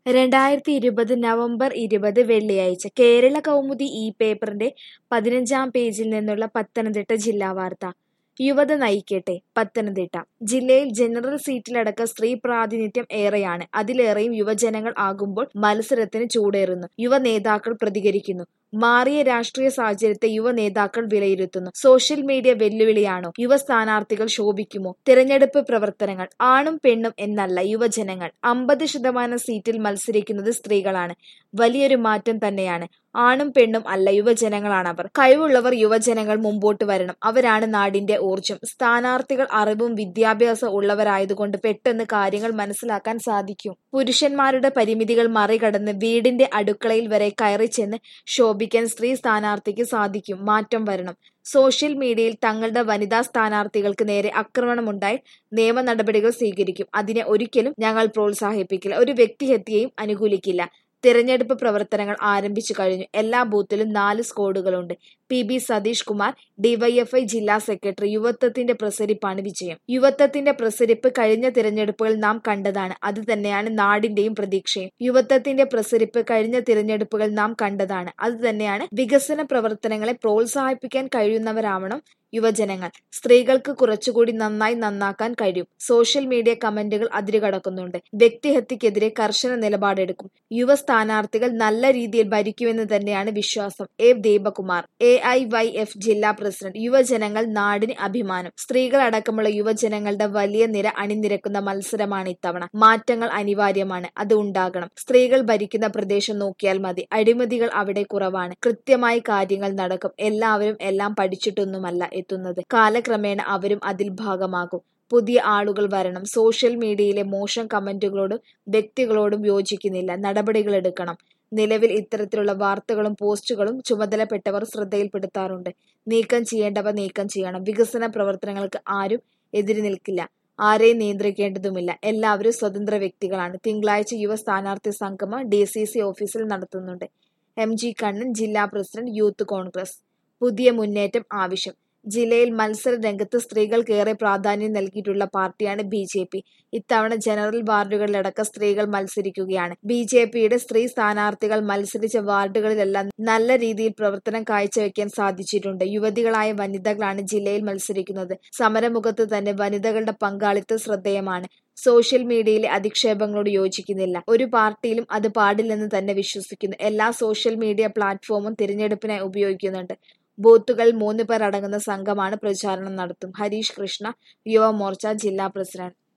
രണ്ടായിരത്തി ഇരുപത് നവംബർ ഇരുപത് വെള്ളിയാഴ്ച കേരള കൗമുദി ഈ പേപ്പറിന്റെ പതിനഞ്ചാം പേജിൽ നിന്നുള്ള പത്തനംതിട്ട ജില്ലാ വാർത്ത യുവത നയിക്കട്ടെ പത്തനംതിട്ട ജില്ലയിൽ ജനറൽ സീറ്റിലടക്കം സ്ത്രീ പ്രാതിനിധ്യം ഏറെയാണ് അതിലേറെയും യുവജനങ്ങൾ ആകുമ്പോൾ മത്സരത്തിന് ചൂടേറുന്നു യുവ നേതാക്കൾ പ്രതികരിക്കുന്നു മാറിയ രാഷ്ട്രീയ സാഹചര്യത്തെ യുവ നേതാക്കൾ വിലയിരുത്തുന്നു സോഷ്യൽ മീഡിയ വെല്ലുവിളിയാണോ യുവ സ്ഥാനാർത്ഥികൾ ശോഭിക്കുമോ തിരഞ്ഞെടുപ്പ് പ്രവർത്തനങ്ങൾ ആണും പെണ്ണും എന്നല്ല യുവജനങ്ങൾ അമ്പത് ശതമാനം സീറ്റിൽ മത്സരിക്കുന്നത് സ്ത്രീകളാണ് വലിയൊരു മാറ്റം തന്നെയാണ് ആണും പെണ്ണും അല്ല യുവജനങ്ങളാണ് അവർ കഴിവുള്ളവർ യുവജനങ്ങൾ മുമ്പോട്ട് വരണം അവരാണ് നാടിന്റെ ഊർജം സ്ഥാനാർത്ഥികൾ അറിവും വിദ്യാഭ്യാസം ഉള്ളവരായതുകൊണ്ട് പെട്ടെന്ന് കാര്യങ്ങൾ മനസ്സിലാക്കാൻ സാധിക്കും പുരുഷന്മാരുടെ പരിമിതികൾ മറികടന്ന് വീടിന്റെ അടുക്കളയിൽ വരെ കയറി ചെന്ന് ശോഭിക്കാൻ സ്ത്രീ സ്ഥാനാർത്ഥിക്ക് സാധിക്കും മാറ്റം വരണം സോഷ്യൽ മീഡിയയിൽ തങ്ങളുടെ വനിതാ സ്ഥാനാർത്ഥികൾക്ക് നേരെ ആക്രമണമുണ്ടായി നിയമ നടപടികൾ സ്വീകരിക്കും അതിനെ ഒരിക്കലും ഞങ്ങൾ പ്രോത്സാഹിപ്പിക്കില്ല ഒരു വ്യക്തിഹത്യയും അനുകൂലിക്കില്ല തിരഞ്ഞെടുപ്പ് പ്രവർത്തനങ്ങൾ ആരംഭിച്ചു കഴിഞ്ഞു എല്ലാ ബൂത്തിലും നാല് സ്ക്വാഡുകളുണ്ട് P B Satheesh Kumar DYFI ജില്ലാ സെക്രട്ടറി യുവത്വത്തിന്റെ പ്രസരിപ്പാണ് വിജയം യുവത്വത്തിന്റെ പ്രസരിപ്പ് കഴിഞ്ഞ തിരഞ്ഞെടുപ്പുകൾ നാം കണ്ടതാണ് അത് തന്നെയാണ് നാടിന്റെയും പ്രതീക്ഷയും യുവത്വത്തിന്റെ പ്രസരിപ്പ് കഴിഞ്ഞ തിരഞ്ഞെടുപ്പുകൾ നാം കണ്ടതാണ് അത് തന്നെയാണ് വികസന പ്രവർത്തനങ്ങളെ പ്രോത്സാഹിപ്പിക്കാൻ കഴിയുന്നവരാവണം യുവജനങ്ങൾ സ്ത്രീകൾക്ക് കുറച്ചുകൂടി നന്നായി നന്നാക്കാൻ കഴിയും സോഷ്യൽ മീഡിയ കമന്റുകൾ അതിരുകടക്കുന്നുണ്ട് വ്യക്തിഹത്യക്കെതിരെ കർശന നിലപാടെടുക്കും യുവ സ്ഥാനാർത്ഥികൾ നല്ല രീതിയിൽ ഭരിക്കുമെന്ന് തന്നെയാണ് വിശ്വാസം A Deepakumar A I Y F ജില്ലാ പ്രസിഡന്റ് യുവജനങ്ങൾ നാടിന് അഭിമാനം സ്ത്രീകൾ അടക്കമുള്ള യുവജനങ്ങളുടെ വലിയ നിര അണിനിരക്കുന്ന മത്സരമാണ് ഇത്തവണ മാറ്റങ്ങൾ അനിവാര്യമാണ് അത് ഉണ്ടാകണം സ്ത്രീകൾ ഭരിക്കുന്ന പ്രദേശം നോക്കിയാൽ മതി അഴിമതികൾ അവിടെ കുറവാണ് കൃത്യമായി കാര്യങ്ങൾ നടക്കും എല്ലാവരും എല്ലാം പഠിച്ചിട്ടൊന്നുമല്ല എത്തുന്നത് കാലക്രമേണ അവരും അതിൽ ഭാഗമാകും പുതിയ ആളുകൾ വരണം സോഷ്യൽ മീഡിയയിലെ മോശം കമന്റുകളോടും വ്യക്തികളോടും യോജിക്കുന്നില്ല നടപടികൾ എടുക്കണം നിലവിൽ ഇത്തരത്തിലുള്ള വാർത്തകളും പോസ്റ്റുകളും ചുമതലപ്പെട്ടവർ ശ്രദ്ധയിൽപ്പെടുത്താറുണ്ട് നീക്കം ചെയ്യേണ്ടവ നീക്കം ചെയ്യണം വികസന പ്രവർത്തനങ്ങൾക്ക് ആരും എതിര് നിൽക്കില്ല ആരെയും നിയന്ത്രിക്കേണ്ടതുമില്ല എല്ലാവരും സ്വതന്ത്ര വ്യക്തികളാണ് തിങ്കളാഴ്ച യുവ സ്ഥാനാർത്ഥി സംഗമം ഡി സി സി ഓഫീസിൽ നടത്തുന്നുണ്ട് എം ജി കണ്ണൻ ജില്ലാ പ്രസിഡന്റ് യൂത്ത് കോൺഗ്രസ് പുതിയ മുന്നേറ്റം ആവശ്യം ജില്ലയിൽ മത്സര രംഗത്ത് സ്ത്രീകൾക്ക് ഏറെ പ്രാധാന്യം നൽകിയിട്ടുള്ള പാർട്ടിയാണ് ബി ജെ പി ഇത്തവണ ജനറൽ വാർഡുകളിലടക്കം സ്ത്രീകൾ മത്സരിക്കുകയാണ് ബി ജെ പിയുടെ സ്ത്രീ സ്ഥാനാർത്ഥികൾ മത്സരിച്ച വാർഡുകളിലെല്ലാം നല്ല രീതിയിൽ പ്രവർത്തനം കാഴ്ചവെക്കാൻ സാധിച്ചിട്ടുണ്ട് യുവതികളായ വനിതകളാണ് ജില്ലയിൽ മത്സരിക്കുന്നത് സമരമുഖത്ത് തന്നെ വനിതകളുടെ പങ്കാളിത്തം ശ്രദ്ധേയമാണ് സോഷ്യൽ മീഡിയയിലെ അധിക്ഷേപങ്ങളോട് യോജിക്കുന്നില്ല ഒരു പാർട്ടിയിലും അത് പാടില്ലെന്ന് തന്നെ വിശ്വസിക്കുന്നു എല്ലാ സോഷ്യൽ മീഡിയ പ്ലാറ്റ്ഫോമും തിരഞ്ഞെടുപ്പിനായി ഉപയോഗിക്കുന്നുണ്ട് ബൂത്തുകൾ മൂന്ന് പേർ അടങ്ങുന്ന സംഘമാണ് പ്രചാരണം നടത്തും ഹരീഷ് കൃഷ്ണ യുവമോർച്ച ജില്ലാ പ്രസിഡന്റ്